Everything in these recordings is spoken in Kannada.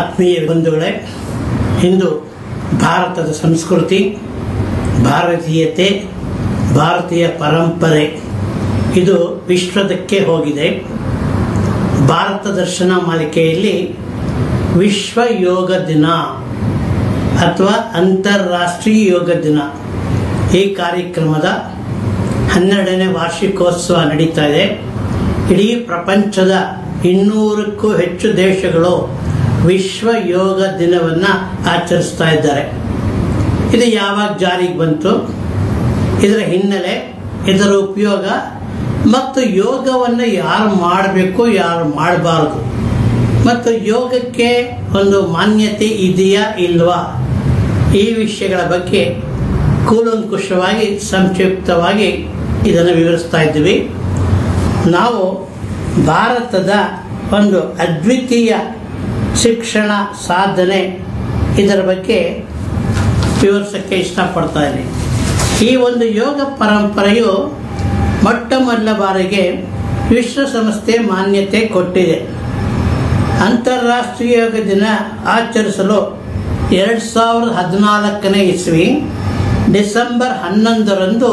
ಆತ್ಮೀಯ ಬಂಧುಗಳೇ ಇಂದು ಭಾರತದ ಸಂಸ್ಕೃತಿ ಭಾರತೀಯತೆ ಭಾರತೀಯ ಪರಂಪರೆ ಇದು ವಿಶ್ವದಕ್ಕೆ ಹೋಗಿದೆ ಭಾರತ ದರ್ಶನ ಮಾಲಿಕೆಯಲ್ಲಿ ವಿಶ್ವ ಯೋಗ ದಿನ ಅಥವಾ ಅಂತಾರಾಷ್ಟ್ರೀಯ ಯೋಗ ದಿನ ಈ ಕಾರ್ಯಕ್ರಮದ ಹನ್ನೆರಡನೇ ವಾರ್ಷಿಕೋತ್ಸವ ನಡೀತಾ ಇದೆ ಇಡೀ ಪ್ರಪಂಚದ ಇನ್ನೂರಕ್ಕೂ ಹೆಚ್ಚು ದೇಶಗಳು ವಿಶ್ವ ಯೋಗ ದಿನವನ್ನು ಆಚರಿಸ್ತಾ ಇದ್ದಾರೆ ಇದು ಯಾವಾಗ ಜಾರಿಗೆ ಬಂತು ಇದರ ಹಿನ್ನೆಲೆ ಇದರ ಉಪಯೋಗ ಮತ್ತು ಯೋಗವನ್ನು ಯಾರು ಮಾಡಬೇಕು ಯಾರು ಮಾಡಬಾರದು ಮತ್ತು ಯೋಗಕ್ಕೆ ಒಂದು ಮಾನ್ಯತೆ ಇದೆಯಾ ಇಲ್ವಾ ಈ ವಿಷಯಗಳ ಬಗ್ಗೆ ಕೂಲಂಕುಷವಾಗಿ ಸಂಕ್ಷಿಪ್ತವಾಗಿ ಇದನ್ನು ವಿವರಿಸ್ತಾ ಇದ್ದೀವಿ ನಾವು ಭಾರತದ ಒಂದು ಅದ್ವಿತೀಯ ಶಿಕ್ಷಣ ಸಾಧನೆ ಇದರ ಬಗ್ಗೆ ವಿವರಿಸೋಕ್ಕೆ ಇಷ್ಟಪಡ್ತಾ ಇದ್ದೀನಿ ಈ ಒಂದು ಯೋಗ ಪರಂಪರೆಯು ಮೊಟ್ಟ ಮೊದಲ ಬಾರಿಗೆ ವಿಶ್ವಸಂಸ್ಥೆ ಮಾನ್ಯತೆ ಕೊಟ್ಟಿದೆ ಅಂತಾರಾಷ್ಟ್ರೀಯ ಯೋಗ ದಿನ ಆಚರಿಸಲು ಎರಡು ಸಾವಿರದ ಹದಿನಾಲ್ಕನೇ ಇಸ್ವಿ ಡಿಸೆಂಬರ್ ಹನ್ನೊಂದರಂದು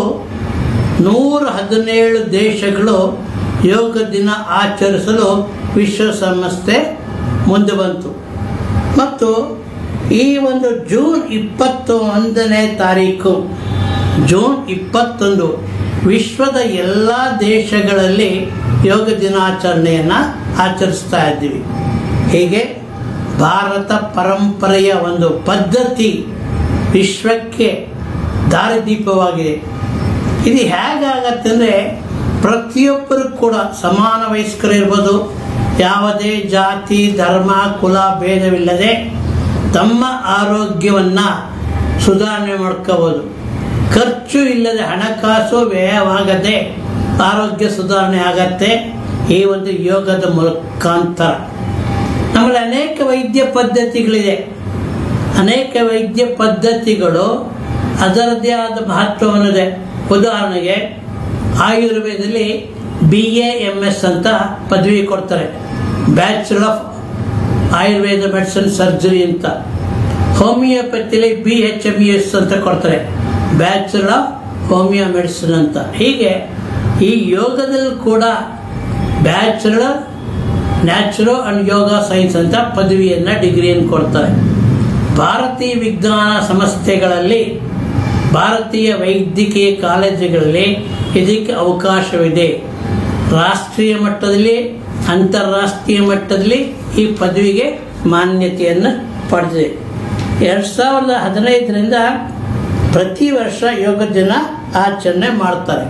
ನೂರ ಹದಿನೇಳು ದೇಶಗಳು ಯೋಗ ದಿನ ಆಚರಿಸಲು ವಿಶ್ವಸಂಸ್ಥೆ ಮುಂದೆ ಬಂತು ಮತ್ತು ಈ ಒಂದು ಜೂನ್ ಇಪ್ಪತ್ತು ಒಂದನೇ ತಾರೀಕು ಜೂನ್ ಇಪ್ಪತ್ತೊಂದು ವಿಶ್ವದ ಎಲ್ಲ ದೇಶಗಳಲ್ಲಿ ಯೋಗ ದಿನಾಚರಣೆಯನ್ನು ಆಚರಿಸ್ತಾ ಇದ್ದೀವಿ ಹೀಗೆ ಭಾರತ ಪರಂಪರೆಯ ಒಂದು ಪದ್ಧತಿ ವಿಶ್ವಕ್ಕೆ ದಾರಿದೀಪವಾಗಿದೆ ಇದು ಹೇಗಾಗತ್ತೆ ಅಂದರೆ ಪ್ರತಿಯೊಬ್ಬರು ಕೂಡ ಸಮಾನ ವಯಸ್ಕರು ಇರ್ಬೋದು ಯಾವುದೇ ಜಾತಿ ಧರ್ಮ ಕುಲ ಭೇದವಿಲ್ಲದೆ ತಮ್ಮ ಆರೋಗ್ಯವನ್ನು ಸುಧಾರಣೆ ಮಾಡ್ಕೋಬೋದು ಖರ್ಚು ಇಲ್ಲದೆ ಹಣಕಾಸು ವ್ಯಯವಾಗದೆ ಆರೋಗ್ಯ ಸುಧಾರಣೆ ಆಗತ್ತೆ ಈ ಒಂದು ಯೋಗದ ಮುಖಾಂತರ ನಮ್ಮಲ್ಲಿ ಅನೇಕ ವೈದ್ಯ ಪದ್ಧತಿಗಳಿದೆ ಅನೇಕ ವೈದ್ಯ ಪದ್ಧತಿಗಳು ಅದರದ್ದೇ ಆದ ಮಹತ್ವವನ್ನಿದೆ ಉದಾಹರಣೆಗೆ ಆಯುರ್ವೇದದಲ್ಲಿ ಬಿ ಎ ಎಮ್ ಎಸ್ ಅಂತ ಪದವಿ ಕೊಡ್ತಾರೆ bachelor of Ayurveda medicine surgery ಅಂತ ಹೋಮಿಯೋಪತಿಲಿ ಬಿ ಎಚ್ ಎಮ್ ಎಸ್ ಅಂತ ಕೊಡ್ತಾರೆ ಬ್ಯಾಚುಲರ್ ಆಫ್ ಹೋಮಿಯೋ ಮೆಡಿಸಿನ್ ಅಂತ ಹೀಗೆ ಈ ಯೋಗದಲ್ಲಿ ಕೂಡ bachelor naturo and yoga science ಅಂತ ಪದವಿಯನ್ನು ಡಿಗ್ರಿಯನ್ನು ಕೊಡ್ತಾರೆ ಭಾರತೀಯ ವಿಜ್ಞಾನ ಸಂಸ್ಥೆಗಳಲ್ಲಿ ಭಾರತೀಯ ವೈದ್ಯಕೀಯ ಕಾಲೇಜುಗಳಲ್ಲಿ ಇದಕ್ಕೆ ಅವಕಾಶವಿದೆ ರಾಷ್ಟ್ರೀಯ ಮಟ್ಟದಲ್ಲಿ ಅಂತಾರಾಷ್ಟ್ರೀಯ ಮಟ್ಟದಲ್ಲಿ ಈ ಪದವಿಗೆ ಮಾನ್ಯತೆಯನ್ನು ಪಡೆದಿದೆ ಎರಡು ಸಾವಿರದ ಹದಿನೈದರಿಂದ ಪ್ರತಿ ವರ್ಷ ಯೋಗ ದಿನ ಆಚರಣೆ ಮಾಡ್ತಾರೆ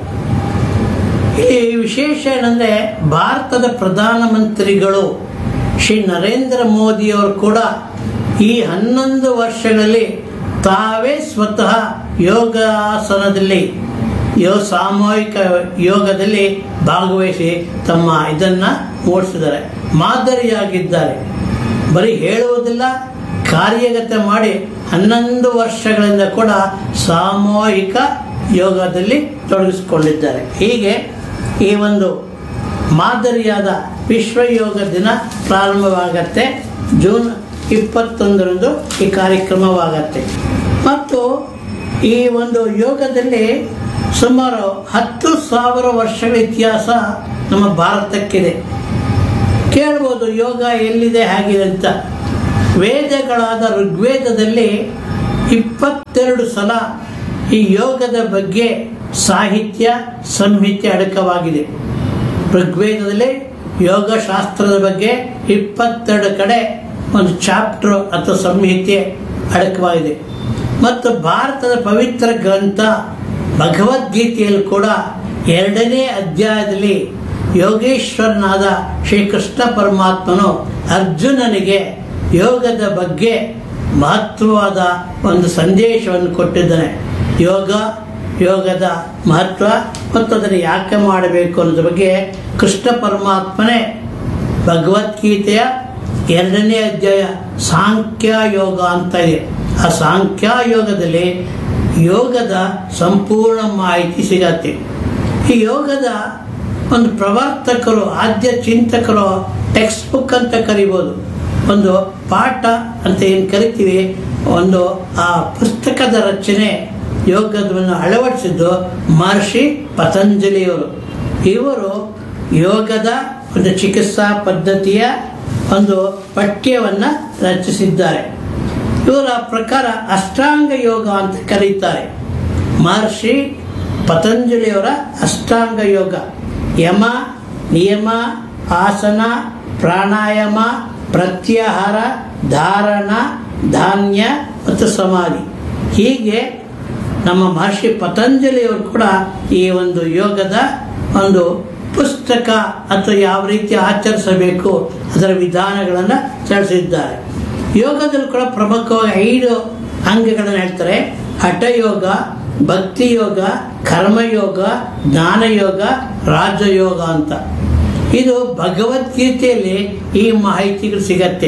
ಈ ವಿಶೇಷ ಏನಂದ್ರೆ ಭಾರತದ ಪ್ರಧಾನಮಂತ್ರಿಗಳು ಶ್ರೀ ನರೇಂದ್ರ ಮೋದಿಯವರು ಕೂಡ ಈ ಹನ್ನೊಂದು ವರ್ಷಗಳಲ್ಲಿ ತಾವೇ ಸ್ವತಃ ಯೋಗಾಸನದಲ್ಲಿ ಯೋ ಸಾಮೂಹಿಕ ಯೋಗದಲ್ಲಿ ಭಾಗವಹಿಸಿ ತಮ್ಮ ಇದನ್ನು ಮೂಡಿಸಿದ್ದಾರೆ ಮಾದರಿಯಾಗಿದ್ದಾರೆ ಬರೀ ಹೇಳುವುದಿಲ್ಲ ಕಾರ್ಯಗತ ಮಾಡಿ ಹನ್ನೊಂದು ವರ್ಷಗಳಿಂದ ಕೂಡ ಸಾಮೂಹಿಕ ಯೋಗದಲ್ಲಿ ತೊಡಗಿಸಿಕೊಂಡಿದ್ದಾರೆ ಹೀಗೆ ಈ ಒಂದು ಮಾದರಿಯಾದ ವಿಶ್ವ ಯೋಗ ದಿನ ಪ್ರಾರಂಭವಾಗತ್ತೆ ಜೂನ್ ಇಪ್ಪತ್ತೊಂದರಂದು ಈ ಕಾರ್ಯಕ್ರಮವಾಗತ್ತೆ ಮತ್ತು ಈ ಒಂದು ಯೋಗದಲ್ಲಿ ಸುಮಾರು ಹತ್ತು ಸಾವಿರ ವರ್ಷಗಳ ಇತಿಹಾಸ ನಮ್ಮ ಭಾರತಕ್ಕಿದೆ ಕೇಳ್ಬೋದು ಯೋಗ ಎಲ್ಲಿದೆ ಹೇಗಿದೆ ಅಂತ ವೇದಗಳಾದ ಋಗ್ವೇದದಲ್ಲಿ ಇಪ್ಪತ್ತೆರಡು ಸಲ ಈ ಯೋಗದ ಬಗ್ಗೆ ಸಾಹಿತ್ಯ ಸಂಹಿತೆ ಅಡಕವಾಗಿದೆ ಋಗ್ವೇದದಲ್ಲಿ ಯೋಗಶಾಸ್ತ್ರದ ಬಗ್ಗೆ ಇಪ್ಪತ್ತೆರಡು ಕಡೆ ಒಂದು ಚಾಪ್ಟರ್ ಅಥವಾ ಸಂಹಿತೆ ಅಡಕವಾಗಿದೆ ಮತ್ತು ಭಾರತದ ಪವಿತ್ರ ಗ್ರಂಥ ಭಗವದ್ಗೀತೆಯಲ್ಲಿ ಕೂಡ ಎರಡನೇ ಅಧ್ಯಾಯದಲ್ಲಿ ಯೋಗೇಶ್ವರನಾದ ಶ್ರೀಕೃಷ್ಣ ಪರಮಾತ್ಮನು ಅರ್ಜುನನಿಗೆ ಯೋಗದ ಬಗ್ಗೆ ಮಹತ್ವವಾದ ಒಂದು ಸಂದೇಶವನ್ನು ಕೊಟ್ಟಿದ್ದಾನೆ ಯೋಗ ಯೋಗದ ಮಹತ್ವ ಮತ್ತು ಅದನ್ನು ಯಾಕೆ ಮಾಡಬೇಕು ಅನ್ನೋದ್ರ ಬಗ್ಗೆ ಕೃಷ್ಣ ಪರಮಾತ್ಮನೇ ಭಗವದ್ಗೀತೆಯ ಎರಡನೇ ಅಧ್ಯಾಯ ಸಾಂಖ್ಯ ಯೋಗ ಅಂತ ಇದೆ ಆ ಸಾಂಖ್ಯ ಯೋಗದಲ್ಲಿ ಯೋಗದ ಸಂಪೂರ್ಣ ಮಾಹಿತಿ ಸಿಗತ್ತೆ ಈ ಯೋಗದ ಒಂದು ಪ್ರವರ್ತಕರು ಆದ್ಯ ಚಿಂತಕರು ಟೆಕ್ಸ್ಟ್ ಬುಕ್ ಅಂತ ಕರಿಬೋದು ಒಂದು ಪಾಠ ಅಂತ ಏನು ಕರಿತೀವಿ ಒಂದು ಆ ಪುಸ್ತಕದ ರಚನೆ ಯೋಗವನ್ನು ಅಳವಡಿಸಿದ್ದು ಮಹರ್ಷಿ ಪತಂಜಲಿಯವರು ಇವರು ಯೋಗದ ಒಂದು ಚಿಕಿತ್ಸಾ ಪದ್ಧತಿಯ ಒಂದು ಪಠ್ಯವನ್ನು ರಚಿಸಿದ್ದಾರೆ ಇವರ ಪ್ರಕಾರ ಅಷ್ಟಾಂಗ ಯೋಗ ಅಂತ ಕರೀತಾರೆ ಮಹರ್ಷಿ ಪತಂಜಲಿಯವರ ಅಷ್ಟಾಂಗ ಯೋಗ ಯಮ ನಿಯಮ ಆಸನ ಪ್ರಾಣಾಯಾಮ ಪ್ರತ್ಯಾಹಾರ ಧಾರಣ ಧಾನ್ಯ ಮತ್ತು ಸಮಾಧಿ ಹೀಗೆ ನಮ್ಮ ಮಹರ್ಷಿ ಪತಂಜಲಿಯವರು ಕೂಡ ಈ ಒಂದು ಯೋಗದ ಒಂದು ಪುಸ್ತಕ ಅಥವಾ ಯಾವ ರೀತಿ ಆಚರಿಸಬೇಕು ಅದರ ವಿಧಾನಗಳನ್ನು ತಿಳಿಸಿದ್ದಾರೆ ಯೋಗದಲ್ಲಿ ಕೂಡ ಪ್ರಮುಖವಾಗಿ ಐದು ಅಂಗಗಳನ್ನು ಹೇಳ್ತಾರೆ ಹಠಯೋಗ ಭಕ್ತಿ ಯೋಗ ಕರ್ಮಯೋಗ ಜ್ಞಾನಯೋಗ ರಾಜಯೋಗ ಅಂತ ಇದು ಭಗವದ್ಗೀತೆಯಲ್ಲಿ ಈ ಮಾಹಿತಿಗಳು ಸಿಗತ್ತೆ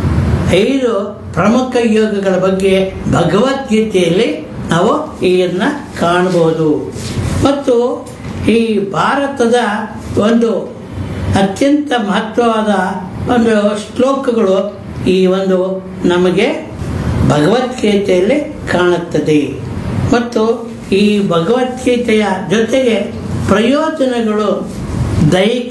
ಐದು ಪ್ರಮುಖ ಯೋಗಗಳ ಬಗ್ಗೆ ಭಗವದ್ಗೀತೆಯಲ್ಲಿ ನಾವು ಇದನ್ನ ಕಾಣಬಹುದು ಮತ್ತು ಈ ಭಾರತದ ಒಂದು ಅತ್ಯಂತ ಮಹತ್ವವಾದ ಒಂದು ಶ್ಲೋಕಗಳು ಈ ಒಂದು ನಮಗೆ ಭಗವದ್ಗೀತೆಯಲ್ಲಿ ಕಾಣುತ್ತದೆ ಮತ್ತು ಈ ಭಗವದ್ಗೀತೆಯ ಜೊತೆಗೆ ಪ್ರಯೋಜನಗಳು ದೈಹಿಕ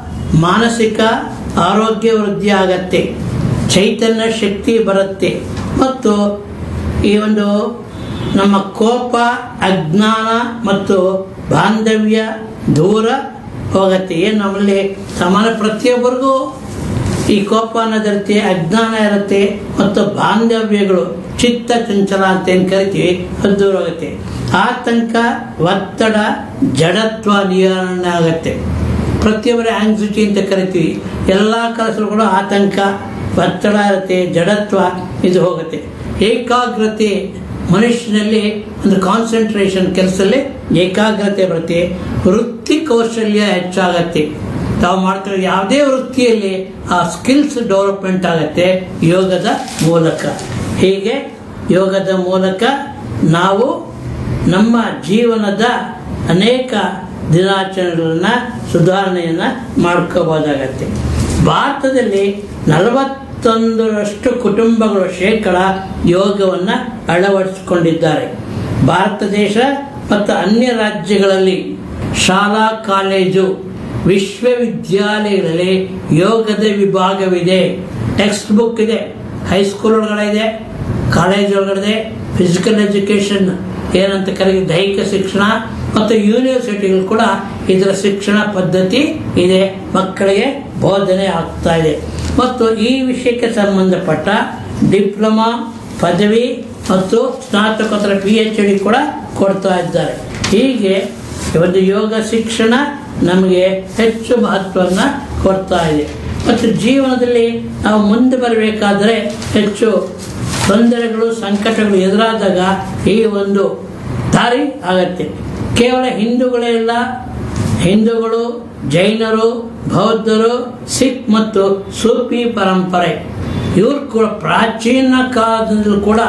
ಮಾನಸಿಕ ಆರೋಗ್ಯ ವೃದ್ಧಿ ಆಗತ್ತೆ ಚೈತನ್ಯ ಶಕ್ತಿ ಬರುತ್ತೆ ಮತ್ತು ಈ ಒಂದು ನಮ್ಮ ಕೋಪ ಅಜ್ಞಾನ ಮತ್ತು ಬಾಂಧವ್ಯ ದೂರ ಹೋಗತ್ತೆ ಏನು ನಮ್ಮಲ್ಲಿ ಸಾಮಾನ್ಯ ಪ್ರತಿಯೊಬ್ಬರಿಗೂ ಈ ಕೋಪ ಅನ್ನೋದಿರುತ್ತೆ ಅಜ್ಞಾನ ಇರುತ್ತೆ ಮತ್ತು ಬಾಂಧವ್ಯಗಳು ಚಿತ್ತ ಚಂಚಲ ಅಂತ ಏನು ಕರಿತೀವಿ ಅದು ದೂರ ಹೋಗುತ್ತೆ ಆತಂಕ ಒತ್ತಡ ಜಡತ್ವ ನಿವಾರಣೆ ಆಗುತ್ತೆ ಪ್ರತಿಯೊಬ್ಬರ ಆಂಗ್ಸಿಟಿ ಅಂತ ಕರಿತೀವಿ ಎಲ್ಲ ಕೆಲಸಗಳು ಕೂಡ ಆತಂಕ ಒತ್ತಡ ಇರುತ್ತೆ ಜಡತ್ವ ಇದು ಹೋಗುತ್ತೆ ಏಕಾಗ್ರತೆ ಮನುಷ್ಯನಲ್ಲಿ ಒಂದು ಕಾನ್ಸಂಟ್ರೇಷನ್ ಕೆಲಸದಲ್ಲಿ ಏಕಾಗ್ರತೆ ಬರುತ್ತೆ ವೃತ್ತಿ ಕೌಶಲ್ಯ ಹೆಚ್ಚಾಗತ್ತೆ ತಾವು ಮಾಡ್ತಿರೋ ಯಾವುದೇ ವೃತ್ತಿಯಲ್ಲಿ ಆ ಸ್ಕಿಲ್ಸ್ ಡೆವಲಪ್ಮೆಂಟ್ ಆಗುತ್ತೆ ಯೋಗದ ಮೂಲಕ ಹೀಗೆ ಯೋಗದ ಮೂಲಕ ನಾವು ನಮ್ಮ ಜೀವನದ ಅನೇಕ ದಿನಾಚರಣೆಗಳನ್ನ ಸುಧಾರಣೆಯನ್ನ ಮಾಡ್ಕೋಬೋದಾಗತ್ತೆ ಭಾರತದಲ್ಲಿ ನಲವತ್ತೊಂದರಷ್ಟು ಕುಟುಂಬಗಳು ಶೇಕಡ ಯೋಗವನ್ನು ಅಳವಡಿಸಿಕೊಂಡಿದ್ದಾರೆ ಭಾರತ ದೇಶ ಮತ್ತು ಅನ್ಯ ರಾಜ್ಯಗಳಲ್ಲಿ ಶಾಲಾ ಕಾಲೇಜು ವಿಶ್ವವಿದ್ಯಾಲಯಗಳಲ್ಲಿ ಯೋಗದ ವಿಭಾಗವಿದೆ ಟೆಕ್ಸ್ಟ್ ಬುಕ್ ಇದೆ ಹೈಸ್ಕೂಲ್ ಒಳಗಡೆ ಇದೆ ಕಾಲೇಜ್ ಒಳಗಡೆ ಫಿಸಿಕಲ್ ಎಜುಕೇಶನ್ ಏನಂತ ಕರೀ ದೈಹಿಕ ಶಿಕ್ಷಣ ಮತ್ತು ಯೂನಿವರ್ಸಿಟಿಗಳು ಕೂಡ ಇದರ ಶಿಕ್ಷಣ ಪದ್ಧತಿ ಇದೆ ಮಕ್ಕಳಿಗೆ ಬೋಧನೆ ಆಗ್ತಾ ಇದೆ ಮತ್ತು ಈ ವಿಷಯಕ್ಕೆ ಸಂಬಂಧಪಟ್ಟ ಡಿಪ್ಲೊಮಾ ಪದವಿ ಮತ್ತು ಸ್ನಾತಕೋತ್ತರ ಪಿ ಎಚ್ ಡಿ ಕೂಡ ಕೊಡ್ತಾ ಇದ್ದಾರೆ ಹೀಗೆ ಒಂದು ಯೋಗ ಶಿಕ್ಷಣ ನಮಗೆ ಹೆಚ್ಚು ಮಹತ್ವವನ್ನು ಕೊಡ್ತಾ ಇದೆ ಮತ್ತು ಜೀವನದಲ್ಲಿ ನಾವು ಮುಂದೆ ಬರಬೇಕಾದ್ರೆ ಹೆಚ್ಚು ತೊಂದರೆಗಳು ಸಂಕಟಗಳು ಎದುರಾದಾಗ ಈ ಒಂದು ದಾರಿ ಆಗತ್ತೆ ಕೇವಲ ಹಿಂದೂಗಳೇ ಇಲ್ಲ ಹಿಂದೂಗಳು ಜೈನರು ಬೌದ್ಧರು ಸಿಖ್ ಮತ್ತು ಸೂಫಿ ಪರಂಪರೆ ಇವರು ಕೂಡ ಪ್ರಾಚೀನ ಕಾಲದಿಂದಲೂ ಕೂಡ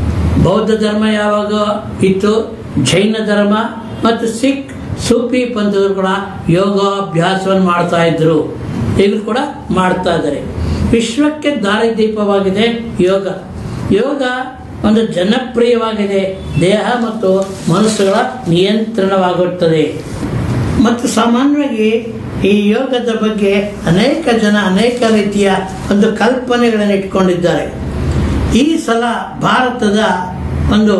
ಬೌದ್ಧ ಧರ್ಮ ಯಾವಾಗ ಇತ್ತು ಜೈನ ಧರ್ಮ ಮತ್ತು ಸಿಖ್ ಸೂಫಿ ಪಂಥದವರು ಕೂಡ ಯೋಗಾಭ್ಯಾಸವನ್ನು ಮಾಡ್ತಾ ಇದ್ರು ಈಗಲೂ ಕೂಡ ಮಾಡ್ತಾ ಇದ್ದಾರೆ ವಿಶ್ವಕ್ಕೆ ದಾರಿದೀಪವಾಗಿದೆ ಯೋಗ ಯೋಗ ಒಂದು ಜನಪ್ರಿಯವಾಗಿದೆ ದೇಹ ಮತ್ತು ಮನಸ್ಸುಗಳ ನಿಯಂತ್ರಣವಾಗುತ್ತದೆ ಮತ್ತು ಸಾಮಾನ್ಯವಾಗಿ ಈ ಯೋಗದ ಬಗ್ಗೆ ಅನೇಕ ಜನ ಅನೇಕ ರೀತಿಯ ಒಂದು ಕಲ್ಪನೆಗಳನ್ನು ಇಟ್ಕೊಂಡಿದ್ದಾರೆ ಈ ಸಲ ಭಾರತದ ಒಂದು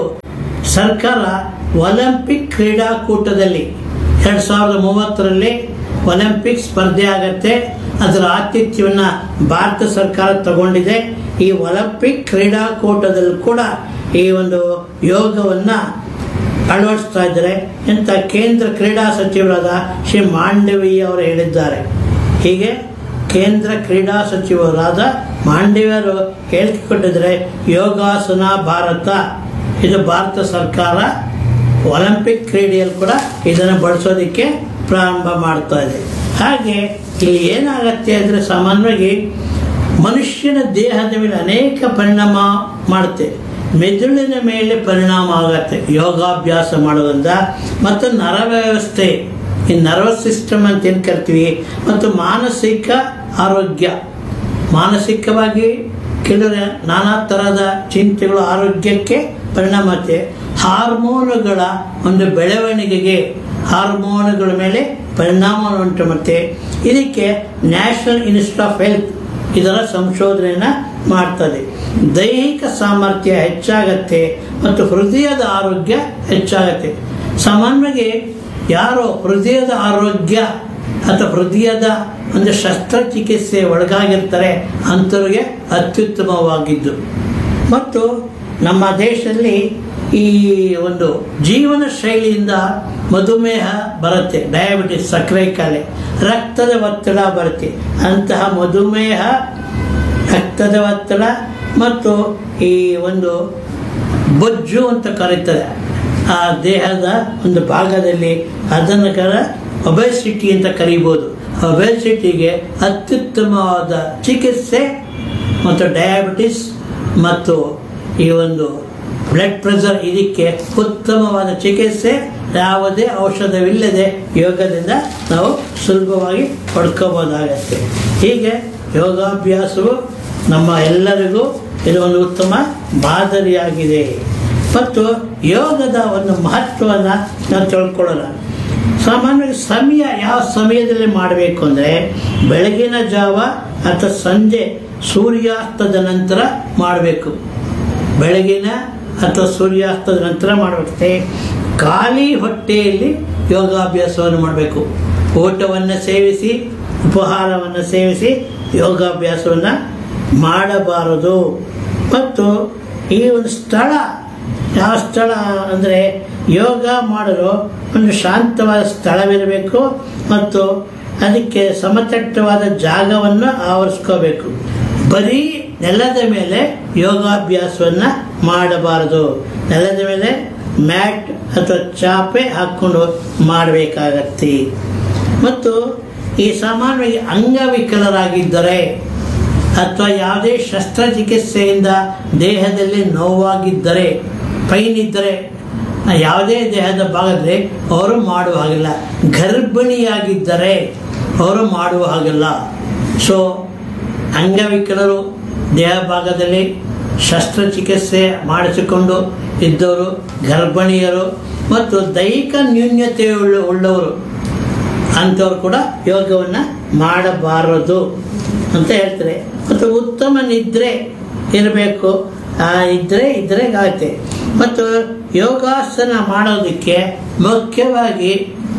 ಸರ್ಕಾರ ಒಲಿಂಪಿಕ್ ಕ್ರೀಡಾಕೂಟದಲ್ಲಿ ಎರಡು ಸಾವಿರದ ಮೂವತ್ತರಲ್ಲಿ ಒಲಿಂಪಿಕ್ ಸ್ಪರ್ಧೆ ಆಗತ್ತೆ ಅದರ ಆತಿಥ್ಯವನ್ನು ಭಾರತ ಸರ್ಕಾರ ತಗೊಂಡಿದೆ ಈ ಒಲಿಂಪಿಕ್ ಕ್ರೀಡಾಕೂಟದಲ್ಲಿ ಕೂಡ ಈ ಒಂದು ಯೋಗವನ್ನು ಅಳವಡಿಸ್ತಾ ಇದ್ದಾರೆ ಅಂತ ಕೇಂದ್ರ ಕ್ರೀಡಾ ಸಚಿವರಾದ ಶ್ರೀ ಮಾಂಡವೀಯ ಅವರು ಹೇಳಿದ್ದಾರೆ ಹೀಗೆ ಕೇಂದ್ರ ಕ್ರೀಡಾ ಸಚಿವರಾದ ಮಾಂಡವ್ಯರು ಹೇಳಿಕೊಟ್ಟಿದ್ದಾರೆ ಯೋಗಾಸನ ಭಾರತ ಇದು ಭಾರತ ಸರ್ಕಾರ ಒಲಿಂಪಿಕ್ ಕ್ರೀಡೆಯಲ್ಲಿ ಕೂಡ ಇದನ್ನು ಬಳಸೋದಕ್ಕೆ ಪ್ರಾರಂಭ ಮಾಡ್ತಾ ಇದೆ ಹಾಗೆ ಇಲ್ಲಿ ಏನಾಗತ್ತೆ ಅಂದರೆ ಸಾಮಾನ್ಯವಾಗಿ ಮನುಷ್ಯನ ದೇಹದ ಮೇಲೆ ಅನೇಕ ಪರಿಣಾಮ ಮಾಡುತ್ತೆ ಮೆದುಳಿನ ಮೇಲೆ ಪರಿಣಾಮ ಆಗತ್ತೆ ಯೋಗಾಭ್ಯಾಸ ಮಾಡೋದ್ರಿಂದ ಮತ್ತು ನರ ವ್ಯವಸ್ಥೆ ಈ ನರ್ವಸ್ ಸಿಸ್ಟಮ್ ಅಂತ ಏನು ಕರಿತೀವಿ ಮತ್ತು ಮಾನಸಿಕ ಆರೋಗ್ಯ ಮಾನಸಿಕವಾಗಿ ಕೆಲವರ ನಾನಾ ಥರದ ಚಿಂತೆಗಳು ಆರೋಗ್ಯಕ್ಕೆ ಪರಿಣಾಮ ಮಾಡುತ್ತೆ ಹಾರ್ಮೋನುಗಳ ಒಂದು ಬೆಳವಣಿಗೆಗೆ ಹಾರ್ಮೋನುಗಳ ಮೇಲೆ ಪರಿಣಾಮವನ್ನು ಉಂಟು ಮಾಡುತ್ತೆ ಇದಕ್ಕೆ ನ್ಯಾಷನಲ್ ಇನ್ಸ್ಟಿಟ್ಯೂಟ್ ಆಫ್ ಹೆಲ್ತ್ ಇದರ ಸಂಶೋಧನೆಯನ್ನು ಮಾಡ್ತದೆ ದೈಹಿಕ ಸಾಮರ್ಥ್ಯ ಹೆಚ್ಚಾಗತ್ತೆ ಮತ್ತು ಹೃದಯದ ಆರೋಗ್ಯ ಹೆಚ್ಚಾಗತ್ತೆ ಸಾಮಾನ್ಯವಾಗಿ ಯಾರು ಹೃದಯದ ಆರೋಗ್ಯ ಅಥವಾ ಹೃದಯದ ಒಂದು ಶಸ್ತ್ರಚಿಕಿತ್ಸೆ ಒಳಗಾಗಿರ್ತಾರೆ ಅಂಥವ್ರಿಗೆ ಅತ್ಯುತ್ತಮವಾಗಿದ್ದು ಮತ್ತು ನಮ್ಮ ದೇಶದಲ್ಲಿ ಈ ಒಂದು ಜೀವನ ಶೈಲಿಯಿಂದ ಮಧುಮೇಹ ಬರುತ್ತೆ ಡಯಾಬಿಟಿಸ್ ಸಕ್ಕರೆ ಕಾಯಿಲೆ ರಕ್ತದ ಒತ್ತಡ ಬರುತ್ತೆ ಅಂತಹ ಮಧುಮೇಹ ರಕ್ತದ ಒತ್ತಡ ಮತ್ತು ಈ ಒಂದು ಬೊಜ್ಜು ಅಂತ ಕರೀತಾರೆ ಆ ದೇಹದ ಒಂದು ಭಾಗದಲ್ಲಿ ಅದನ್ನು ಕರ ಒಬೆಸಿಟಿ ಅಂತ ಕರೀಬೋದು ಒಬೆಸಿಟಿಗೆ ಅತ್ಯುತ್ತಮವಾದ ಚಿಕಿತ್ಸೆ ಮತ್ತು ಡಯಾಬಿಟಿಸ್ ಮತ್ತು ಈ ಒಂದು ಬ್ಲಡ್ ಪ್ರೆಷರ್ ಇದಕ್ಕೆ ಉತ್ತಮವಾದ ಚಿಕಿತ್ಸೆ ಯಾವುದೇ ಔಷಧವಿಲ್ಲದೆ ಯೋಗದಿಂದ ನಾವು ಸುಲಭವಾಗಿ ಪಡ್ಕೋಬೋದಾಗತ್ತೆ ಹೀಗೆ ಯೋಗಾಭ್ಯಾಸವು ನಮ್ಮ ಎಲ್ಲರಿಗೂ ಇದು ಒಂದು ಉತ್ತಮ ಮಾದರಿಯಾಗಿದೆ ಮತ್ತು ಯೋಗದ ಒಂದು ಮಹತ್ವವನ್ನು ನಾವು ತಿಳ್ಕೊಳ್ಳೋಣ ಸಾಮಾನ್ಯವಾಗಿ ಸಮಯ ಯಾವ ಸಮಯದಲ್ಲಿ ಮಾಡಬೇಕು ಅಂದರೆ ಬೆಳಗಿನ ಜಾವ ಅಥವಾ ಸಂಜೆ ಸೂರ್ಯಾಸ್ತದ ನಂತರ ಮಾಡಬೇಕು ಬೆಳಗಿನ ಅಥವಾ ಸೂರ್ಯಾಸ್ತದ ನಂತರ ಮಾಡಬೇಕು ಖಾಲಿ ಹೊಟ್ಟೆಯಲ್ಲಿ ಯೋಗಾಭ್ಯಾಸವನ್ನು ಮಾಡಬೇಕು ಊಟವನ್ನು ಸೇವಿಸಿ ಉಪಹಾರವನ್ನು ಸೇವಿಸಿ ಯೋಗಾಭ್ಯಾಸವನ್ನು ಮಾಡಬಾರದು ಮತ್ತು ಈ ಒಂದು ಸ್ಥಳ ಯಾವ ಸ್ಥಳ ಅಂದರೆ ಯೋಗ ಮಾಡಲು ಒಂದು ಶಾಂತವಾದ ಸ್ಥಳವಿರಬೇಕು ಮತ್ತು ಅದಕ್ಕೆ ಸಮತಟ್ಟವಾದ ಜಾಗವನ್ನು ಆವರಿಸ್ಕೋಬೇಕು ಬರೀ ನೆಲದ ಮೇಲೆ ಯೋಗಾಭ್ಯಾಸವನ್ನು ಮಾಡಬಾರದು ನೆಲದ ಮೇಲೆ ಮ್ಯಾಟ್ ಅಥವಾ ಚಾಪೆ ಹಾಕ್ಕೊಂಡು ಮಾಡಬೇಕಾಗತ್ತೆ ಮತ್ತು ಈ ಸಾಮಾನ್ಯವಾಗಿ ಅಂಗವಿಕಲರಾಗಿದ್ದರೆ ಅಥವಾ ಯಾವುದೇ ಶಸ್ತ್ರಚಿಕಿತ್ಸೆಯಿಂದ ದೇಹದಲ್ಲಿ ನೋವಾಗಿದ್ದರೆ ಪೈನ್ ಇದ್ದರೆ ಯಾವುದೇ ದೇಹದ ಭಾಗದಲ್ಲಿ ಅವರು ಮಾಡುವ ಹಾಗಿಲ್ಲ ಗರ್ಭಿಣಿಯಾಗಿದ್ದರೆ ಅವರು ಮಾಡುವ ಹಾಗಿಲ್ಲ ಸೊ ಅಂಗವಿಕಲರು ದೇಹ ಭಾಗದಲ್ಲಿ ಶಸ್ತ್ರಚಿಕಿತ್ಸೆ ಮಾಡಿಸಿಕೊಂಡು ಇದ್ದವರು ಗರ್ಭಿಣಿಯರು ಮತ್ತು ದೈಹಿಕ ನ್ಯೂನ್ಯತೆ ಉಳ್ಳ ಉಳ್ಳವರು ಅಂಥವ್ರು ಕೂಡ ಯೋಗವನ್ನು ಮಾಡಬಾರದು ಅಂತ ಹೇಳ್ತಾರೆ ಮತ್ತು ಉತ್ತಮ ನಿದ್ರೆ ಇರಬೇಕು ಆ ನಿದ್ರೆ ಇದ್ರೆ ಆಗುತ್ತೆ ಮತ್ತು ಯೋಗಾಸನ ಮಾಡೋದಕ್ಕೆ ಮುಖ್ಯವಾಗಿ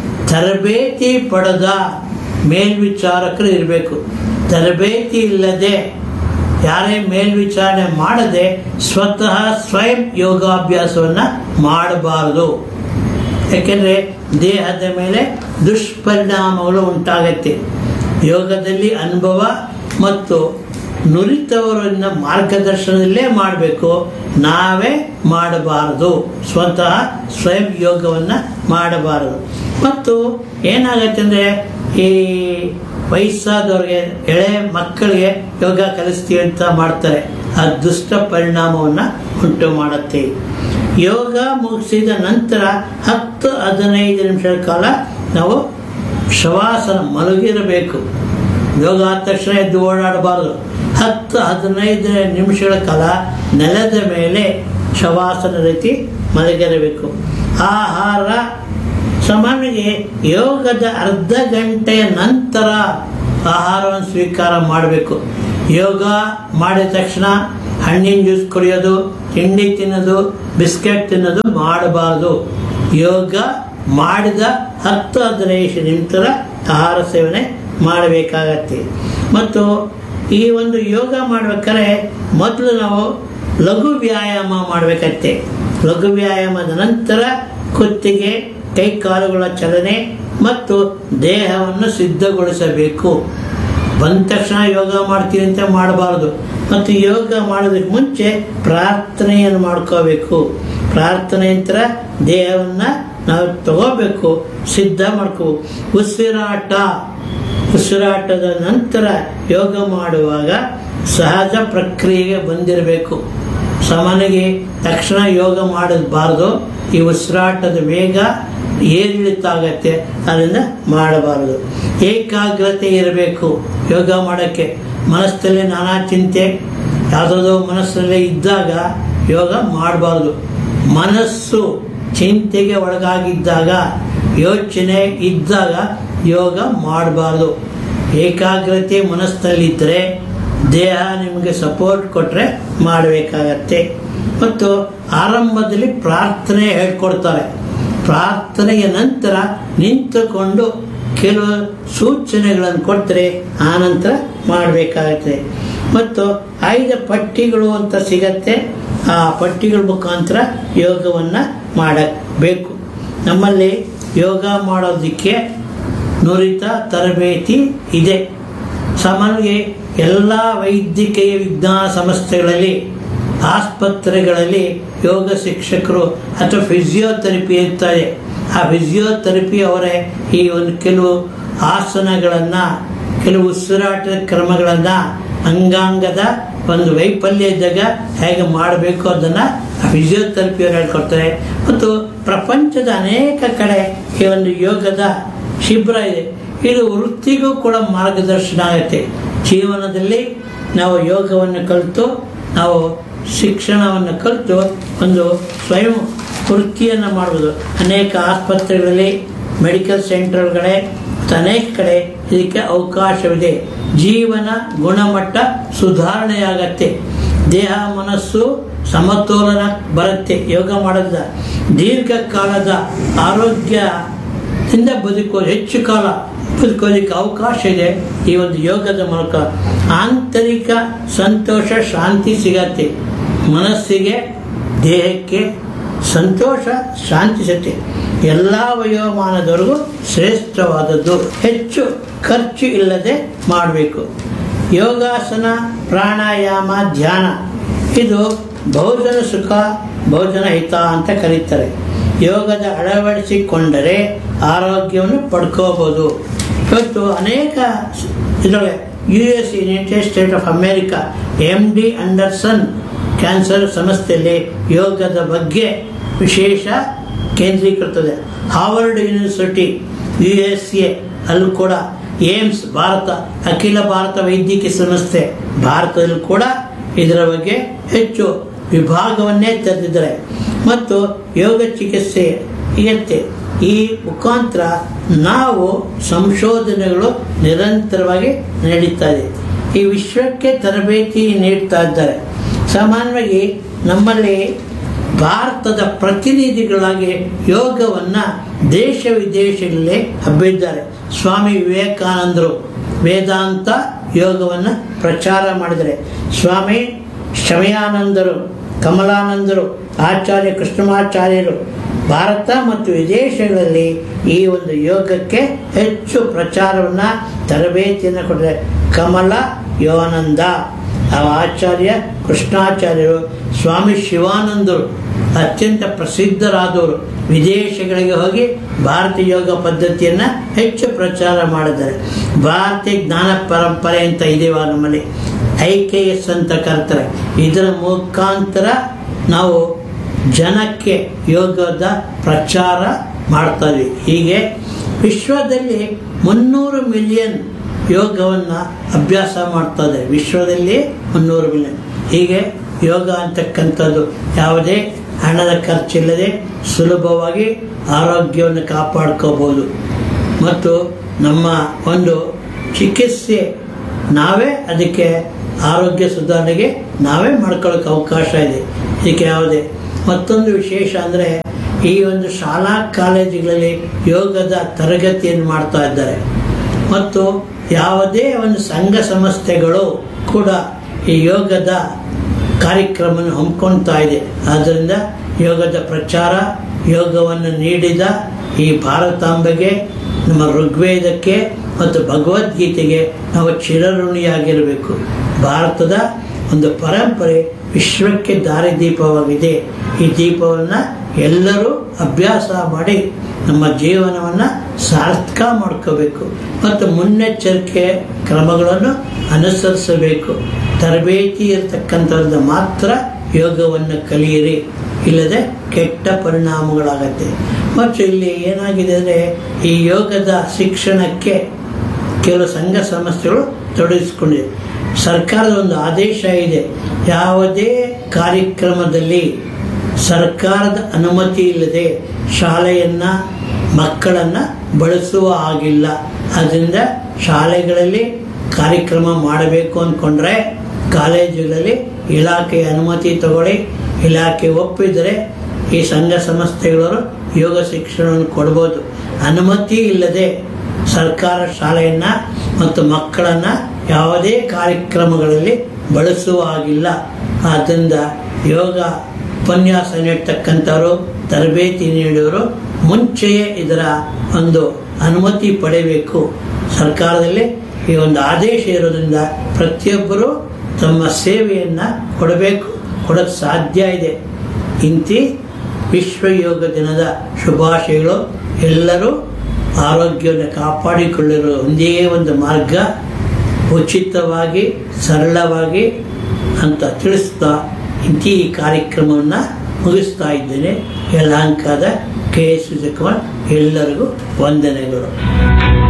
ತರಬೇತಿ ಪಡೆದ ಮೇಲ್ವಿಚಾರಕರು ಇರಬೇಕು ತರಬೇತಿ ಇಲ್ಲದೆ ಯಾರೇ ಮೇಲ್ವಿಚಾರಣೆ ಮಾಡದೆ ಸ್ವತಃ ಸ್ವಯಂ ಯೋಗಾಭ್ಯಾಸವನ್ನು ಮಾಡಬಾರದು ಯಾಕೆಂದರೆ ದೇಹದ ಮೇಲೆ ದುಷ್ಪರಿಣಾಮಗಳು ಉಂಟಾಗತ್ತೆ ಯೋಗದಲ್ಲಿ ಅನುಭವ ಮತ್ತು ನುರಿತವರನ್ನ ಮಾರ್ಗದರ್ಶನದಲ್ಲೇ ಮಾಡಬೇಕು ನಾವೇ ಮಾಡಬಾರದು ಸ್ವತಃ ಸ್ವಯಂ ಯೋಗವನ್ನು ಮಾಡಬಾರದು ಮತ್ತು ಏನಾಗತ್ತೆ ಅಂದರೆ ಈ ವಯಸ್ಸಾದವ್ರಿಗೆ ಎಳೆ ಮಕ್ಕಳಿಗೆ ಯೋಗ ಕಲಿಸ್ತೀವಿ ಅಂತ ಮಾಡ್ತಾರೆ ಆ ದುಷ್ಟ ಪರಿಣಾಮವನ್ನು ಉಂಟು ಮಾಡುತ್ತೆ ಯೋಗ ಮುಗಿಸಿದ ನಂತರ ಹತ್ತು ಹದಿನೈದು ನಿಮಿಷಗಳ ಕಾಲ ನಾವು ಶವಾಸನ ಮಲಗಿರಬೇಕು ಯೋಗ ಆದ ತಕ್ಷಣ ಎದ್ದು ಓಡಾಡಬಾರದು ಹತ್ತು ಹದಿನೈದು ನಿಮಿಷಗಳ ಕಾಲ ನೆಲದ ಮೇಲೆ ಶವಾಸನ ರೀತಿ ಮಲಗಿರಬೇಕು ಆಹಾರ ಸಾಮಾನ್ಯವಾಗಿ ಯೋಗದ ಅರ್ಧ ಗಂಟೆಯ ನಂತರ ಆಹಾರವನ್ನು ಸ್ವೀಕಾರ ಮಾಡಬೇಕು ಯೋಗ ಮಾಡಿದ ತಕ್ಷಣ ಹಣ್ಣಿನ ಜ್ಯೂಸ್ ಕುಡಿಯೋದು ತಿಂಡಿ ತಿನ್ನೋದು ಬಿಸ್ಕೆಟ್ ತಿನ್ನೋದು ಮಾಡಬಾರ್ದು ಯೋಗ ಮಾಡಿದ ಹತ್ತು ಹದಿನೈದು ನಿಮಿಷದ ಆಹಾರ ಸೇವನೆ ಮಾಡಬೇಕಾಗತ್ತೆ ಮತ್ತು ಈ ಒಂದು ಯೋಗ ಮಾಡ್ಬೇಕಾದ್ರೆ ಮೊದಲು ನಾವು ಲಘು ವ್ಯಾಯಾಮ ಮಾಡಬೇಕತ್ತೆ ಲಘು ವ್ಯಾಯಾಮದ ನಂತರ ಕುತ್ತಿಗೆ ಕೈ ಕಾಲುಗಳ ಚಲನೆ ಮತ್ತು ದೇಹವನ್ನು ಸಿದ್ಧಗೊಳಿಸಬೇಕು ಬಂದ ತಕ್ಷಣ ಯೋಗ ಮಾಡ್ತೀವಿ ಅಂತ ಮಾಡಬಾರ್ದು ಮತ್ತು ಯೋಗ ಮಾಡೋದಕ್ಕೆ ಮುಂಚೆ ಪ್ರಾರ್ಥನೆಯನ್ನು ಮಾಡ್ಕೋಬೇಕು ಪ್ರಾರ್ಥನೆ ನಂತರ ದೇಹವನ್ನು ನಾವು ತಗೋಬೇಕು ಸಿದ್ಧ ಮಾಡ್ಕೋ ಉಸಿರಾಟ ಉಸಿರಾಟದ ನಂತರ ಯೋಗ ಮಾಡುವಾಗ ಸಹಜ ಪ್ರಕ್ರಿಯೆಗೆ ಬಂದಿರಬೇಕು ಸಾಮಾನ್ಯವಾಗಿ ತಕ್ಷಣ ಯೋಗ ಮಾಡಬಾರ್ದು ಈ ಉಸಿರಾಟದ ವೇಗ ಏರಿಳಿತ ಆಗತ್ತೆ ಅದರಿಂದ ಮಾಡಬಾರದು ಏಕಾಗ್ರತೆ ಇರಬೇಕು ಯೋಗ ಮಾಡೋಕ್ಕೆ ಮನಸ್ಸಲ್ಲಿ ನಾನಾ ಚಿಂತೆ ಯಾವುದಾದ್ರು ಮನಸ್ಸಲ್ಲೇ ಇದ್ದಾಗ ಯೋಗ ಮಾಡಬಾರ್ದು ಮನಸ್ಸು ಚಿಂತೆಗೆ ಒಳಗಾಗಿದ್ದಾಗ ಯೋಚನೆ ಇದ್ದಾಗ ಯೋಗ ಮಾಡಬಾರ್ದು ಏಕಾಗ್ರತೆ ಮನಸ್ಸಲ್ಲಿದ್ದರೆ ದೇಹ ನಿಮಗೆ ಸಪೋರ್ಟ್ ಕೊಟ್ಟರೆ ಮಾಡಬೇಕಾಗತ್ತೆ ಮತ್ತು ಆರಂಭದಲ್ಲಿ ಪ್ರಾರ್ಥನೆ ಹೇಳ್ಕೊಡ್ತಾರೆ ಪ್ರಾರ್ಥನೆಯ ನಂತರ ನಿಂತುಕೊಂಡು ಕೆಲವು ಸೂಚನೆಗಳನ್ನು ಕೊಟ್ಟರೆ ಆ ನಂತರ ಮಾಡಬೇಕಾಗತ್ತೆ ಮತ್ತು ಆಯ್ದ ಪಟ್ಟಿಗಳು ಅಂತ ಸಿಗತ್ತೆ ಆ ಪಟ್ಟಿಗಳ ಮುಖಾಂತರ ಯೋಗವನ್ನು ಮಾಡಬೇಕು ನಮ್ಮಲ್ಲಿ ಯೋಗ ಮಾಡೋದಕ್ಕೆ ನುರಿತ ತರಬೇತಿ ಇದೆ ಸಾಮಾನ್ಯವಾಗಿ ಎಲ್ಲ ವೈದ್ಯಕೀಯ ವಿಜ್ಞಾನ ಸಂಸ್ಥೆಗಳಲ್ಲಿ ಆಸ್ಪತ್ರೆಗಳಲ್ಲಿ ಯೋಗ ಶಿಕ್ಷಕರು ಅಥವಾ ಫಿಸಿಯೋಥೆರಪಿ ಇರ್ತಾರೆ ಆ ಫಿಸಿಯೋಥೆರಪಿ ಅವರೇ ಈ ಒಂದು ಕೆಲವು ಆಸನಗಳನ್ನು ಕೆಲವು ಉಸಿರಾಟದ ಕ್ರಮಗಳನ್ನು ಅಂಗಾಂಗದ ಒಂದು ವೈಫಲ್ಯ ಇದ್ದಾಗ ಹೇಗೆ ಮಾಡಬೇಕು ಅದನ್ನು ಫಿಸಿಯೋಥೆರಪಿಯವರು ಹೇಳ್ಕೊಡ್ತಾರೆ ಮತ್ತು ಪ್ರಪಂಚದ ಅನೇಕ ಕಡೆ ಈ ಒಂದು ಯೋಗದ ಶಿಬಿರ ಇದೆ ಇದು ವೃತ್ತಿಗೂ ಕೂಡ ಮಾರ್ಗದರ್ಶನ ಆಗುತ್ತೆ ಜೀವನದಲ್ಲಿ ನಾವು ಯೋಗವನ್ನು ಕಲಿತು ನಾವು ಶಿಕ್ಷಣವನ್ನು ಕಲಿತು ಒಂದು ಸ್ವಯಂ ವೃತ್ತಿಯನ್ನು ಮಾಡ್ಬೋದು ಅನೇಕ ಆಸ್ಪತ್ರೆಗಳಲ್ಲಿ ಮೆಡಿಕಲ್ ಸೆಂಟರ್ಗಳೇ ಮತ್ತು ಅನೇಕ ಕಡೆ ಇದಕ್ಕೆ ಅವಕಾಶವಿದೆ ಜೀವನ ಗುಣಮಟ್ಟ ಸುಧಾರಣೆಯಾಗತ್ತೆ ದೇಹ ಮನಸ್ಸು ಸಮತೋಲನ ಬರುತ್ತೆ ಯೋಗ ಮಾಡೋದ್ರಿಂದ ದೀರ್ಘಕಾಲದ ಆರೋಗ್ಯದಿಂದ ಬದುಕೋದು ಹೆಚ್ಚು ಕಾಲ ಬದುಕೋದಕ್ಕೆ ಅವಕಾಶ ಇದೆ ಈ ಒಂದು ಯೋಗದ ಮೂಲಕ ಆಂತರಿಕ ಸಂತೋಷ ಶಾಂತಿ ಸಿಗತ್ತೆ ಮನಸ್ಸಿಗೆ ದೇಹಕ್ಕೆ ಸಂತೋಷ ಶಾಂತಿ ಸಿಗುತ್ತೆ ಎಲ್ಲ ವಯೋಮಾನದವರೆಗೂ ಶ್ರೇಷ್ಠವಾದದ್ದು ಹೆಚ್ಚು ಖರ್ಚು ಇಲ್ಲದೆ ಮಾಡಬೇಕು ಯೋಗಾಸನ ಪ್ರಾಣಾಯಾಮ ಧ್ಯಾನ ಇದು ಬಹುಜನ ಸುಖ ಬಹುಜನ ಹಿತ ಅಂತ ಕರೀತಾರೆ ಯೋಗದ ಅಳವಡಿಸಿಕೊಂಡರೆ ಆರೋಗ್ಯವನ್ನು ಪಡ್ಕೋಬಹುದು ಇವತ್ತು ಅನೇಕ ಇದರೊಳಗೆ U S United State of America M D Anderson cancer ಸಂಸ್ಥೆಯಲ್ಲಿ ಯೋಗದ ಬಗ್ಗೆ ವಿಶೇಷ ಕೇಂದ್ರೀಕೃತದೆ Harvard university U S A ಅಲ್ಲೂ ಕೂಡ ಏಮ್ಸ್ ಭಾರತ ಅಖಿಲ ಭಾರತ ವೈದ್ಯಕೀಯ ಸಂಸ್ಥೆ ಭಾರತದಲ್ಲೂ ಕೂಡ ಇದರ ಬಗ್ಗೆ ಹೆಚ್ಚು ವಿಭಾಗವನ್ನೇ ತೆರೆದಿದ್ದಾರೆ ಮತ್ತು ಯೋಗ ಚಿಕಿತ್ಸೆ ಇರುತ್ತೆ ಈ ಮುಖಾಂತರ ನಾವು ಸಂಶೋಧನೆಗಳು ನಿರಂತರವಾಗಿ ನಡೀತಾ ಇದೆ ಈ ವಿಶ್ವಕ್ಕೆ ತರಬೇತಿ ನೀಡ್ತಾ ಇದ್ದಾರೆ ಸಾಮಾನ್ಯವಾಗಿ ನಮ್ಮಲ್ಲಿ ಭಾರತದ ಪ್ರತಿನಿಧಿಗಳಾಗಿ ಯೋಗವನ್ನು ದೇಶ ವಿದೇಶಗಳಲ್ಲಿ ಹಬ್ಬಿದ್ದಾರೆ ಸ್ವಾಮಿ ವಿವೇಕಾನಂದರು ವೇದಾಂತ ಯೋಗವನ್ನು ಪ್ರಚಾರ ಮಾಡಿದರೆ ಸ್ವಾಮಿ ಶಮಯಾನಂದರು ಕಮಲಾನಂದರು ಆಚಾರ್ಯ ಕೃಷ್ಣಮಾಚಾರ್ಯರು ಭಾರತ ಮತ್ತು ವಿದೇಶಗಳಲ್ಲಿ ಈ ಒಂದು ಯೋಗಕ್ಕೆ ಹೆಚ್ಚು ಪ್ರಚಾರವನ್ನು ತರಬೇತಿಯನ್ನು ಕೊಟ್ಟಿದ್ದಾರೆ ಕಮಲ ಯೋನಂದ ಆ ಆಚಾರ್ಯ ಕೃಷ್ಣಾಚಾರ್ಯರು ಸ್ವಾಮಿ ಶಿವಾನಂದರು ಅತ್ಯಂತ ಪ್ರಸಿದ್ಧರಾದವರು ವಿದೇಶಗಳಿಗೆ ಹೋಗಿ ಭಾರತೀಯ ಯೋಗ ಪದ್ಧತಿಯನ್ನು ಹೆಚ್ಚು ಪ್ರಚಾರ ಮಾಡಿದ್ದಾರೆ ಭಾರತೀಯ ಜ್ಞಾನ ಪರಂಪರೆ ಅಂತ ಇದೆಯವ ನಮ್ಮಲ್ಲಿ ಐ ಕೆ ಎಸ್ ಅಂತ ಕರ್ತಾರೆ ಇದರ ಮುಖಾಂತರ ನಾವು ಜನಕ್ಕೆ ಯೋಗದ ಪ್ರಚಾರ ಮಾಡ್ತಾ ಇದ್ವಿ ಹೀಗೆ ವಿಶ್ವದಲ್ಲಿ ಮುನ್ನೂರು ಮಿಲಿಯನ್ ಯೋಗವನ್ನು ಅಭ್ಯಾಸ ಮಾಡ್ತಾ ಇದೆ ವಿಶ್ವದಲ್ಲಿ ಮುನ್ನೂರು ಮಿಲಿಯನ್ ಹೀಗೆ ಯೋಗ ಅಂತಕ್ಕಂಥದ್ದು ಯಾವುದೇ ಹಣದ ಖರ್ಚಿಲ್ಲದೆ ಸುಲಭವಾಗಿ ಆರೋಗ್ಯವನ್ನು ಕಾಪಾಡ್ಕೋಬೋದು ಮತ್ತು ನಮ್ಮ ಒಂದು ಚಿಕಿತ್ಸೆ ನಾವೇ ಅದಕ್ಕೆ ಆರೋಗ್ಯ ಸುಧಾರಣೆಗೆ ನಾವೇ ಮಾಡ್ಕೊಳ್ಳೋಕೆ ಅವಕಾಶ ಇದೆ ಇದಕ್ಕೆ ಯಾವುದೇ ಮತ್ತೊಂದು ವಿಶೇಷ ಅಂದರೆ ಈ ಒಂದು ಶಾಲಾ ಕಾಲೇಜುಗಳಲ್ಲಿ ಯೋಗದ ತರಗತಿಯನ್ನು ಮಾಡ್ತಾ ಇದ್ದಾರೆ ಮತ್ತು ಯಾವುದೇ ಒಂದು ಸಂಘ ಸಂಸ್ಥೆಗಳು ಕೂಡ ಈ ಯೋಗದ ಕಾರ್ಯಕ್ರಮವನ್ನು ಹಮ್ಮಿಕೊಳ್ತಾ ಇದೆ ಆದ್ದರಿಂದ ಯೋಗದ ಪ್ರಚಾರ ಯೋಗವನ್ನು ನೀಡಿದ ಈ ಭಾರತಾಂಬೆಗೆ ನಮ್ಮ ಋಗ್ವೇದಕ್ಕೆ ಮತ್ತು ಭಗವದ್ಗೀತೆಗೆ ನಾವು ಚಿರಋಣಿಯಾಗಿರಬೇಕು ಭಾರತದ ಒಂದು ಪರಂಪರೆ ವಿಶ್ವಕ್ಕೆ ದಾರಿದೀಪವಾಗಿದೆ ಈ ದೀಪವನ್ನು ಎಲ್ಲರೂ ಅಭ್ಯಾಸ ಮಾಡಿ ನಮ್ಮ ಜೀವನವನ್ನು ಸಾರ್ಥಕ ಮಾಡ್ಕೋಬೇಕು ಮತ್ತು ಮುನ್ನೆಚ್ಚರಿಕೆ ಕ್ರಮಗಳನ್ನು ಅನುಸರಿಸಬೇಕು ತರಬೇತಿ ಇರತಕ್ಕಂಥದ್ದು ಮಾತ್ರ ಯೋಗವನ್ನು ಕಲಿಯಿರಿ ಇಲ್ಲದೆ ಕೆಟ್ಟ ಪರಿಣಾಮಗಳಾಗತ್ತೆ ಮತ್ತು ಇಲ್ಲಿ ಏನಾಗಿದೆ ಅಂದರೆ ಈ ಯೋಗದ ಶಿಕ್ಷಣಕ್ಕೆ ಕೆಲವು ಸಂಘ ಸಂಸ್ಥೆಗಳು ತೊಡಗಿಸ್ಕೊಂಡಿದೆ ಸರ್ಕಾರದ ಒಂದು ಆದೇಶ ಇದೆ ಯಾವುದೇ ಕಾರ್ಯಕ್ರಮದಲ್ಲಿ ಸರ್ಕಾರದ ಅನುಮತಿ ಇಲ್ಲದೆ ಶಾಲೆಯನ್ನ ಮಕ್ಕಳನ್ನ ಬಳಸುವ ಹಾಗಿಲ್ಲ ಅದರಿಂದ ಶಾಲೆಗಳಲ್ಲಿ ಕಾರ್ಯಕ್ರಮ ಮಾಡಬೇಕು ಅಂದ್ಕೊಂಡ್ರೆ ಕಾಲೇಜುಗಳಲ್ಲಿ ಇಲಾಖೆಯ ಅನುಮತಿ ತಗೊಳ್ಳಿ ಇಲಾಖೆ ಒಪ್ಪಿದರೆ ಈ ಸಂಘ ಸಂಸ್ಥೆಗಳವರು ಯೋಗ ಶಿಕ್ಷಣವನ್ನು ಕೊಡ್ಬೋದು ಅನುಮತಿ ಇಲ್ಲದೆ ಸರ್ಕಾರ ಶಾಲೆಯನ್ನ ಮತ್ತು ಮಕ್ಕಳನ್ನ ಯಾವುದೇ ಕಾರ್ಯಕ್ರಮಗಳಲ್ಲಿ ಬಳಸುವ ಹಾಗಿಲ್ಲ ಆದ್ದರಿಂದ ಯೋಗ ಉಪನ್ಯಾಸ ನೀಡ್ತಕ್ಕಂಥವರು ತರಬೇತಿ ನೀಡುವರು ಮುಂಚೆಯೇ ಇದರ ಒಂದು ಅನುಮತಿ ಪಡೆಯಬೇಕು ಸರ್ಕಾರದಲ್ಲಿ ಈ ಒಂದು ಆದೇಶ ಇರೋದ್ರಿಂದ ಪ್ರತಿಯೊಬ್ಬರು ತಮ್ಮ ಸೇವೆಯನ್ನು ಕೊಡಬೇಕು ಕೊಡೋಕ್ಕೆ ಸಾಧ್ಯ ಇದೆ ಇಂತಿ ವಿಶ್ವ ಯೋಗ ದಿನದ ಶುಭಾಶಯಗಳು ಎಲ್ಲರೂ ಆರೋಗ್ಯವನ್ನು ಕಾಪಾಡಿಕೊಳ್ಳಿರುವ ಒಂದೇ ಒಂದು ಮಾರ್ಗ ಉಚಿತವಾಗಿ ಸರಳವಾಗಿ ಅಂತ ತಿಳಿಸ್ತಾ ಇಂತಿ ಈ ಕಾರ್ಯಕ್ರಮವನ್ನು ಮುಗಿಸ್ತಾ ಇದ್ದೇನೆ ಯಲಹಂಕದ ಕೆ ಎಸ್ ವಿಜಯಕುಮಾರ್ ಎಲ್ಲರಿಗೂ ವಂದನೆಗಳು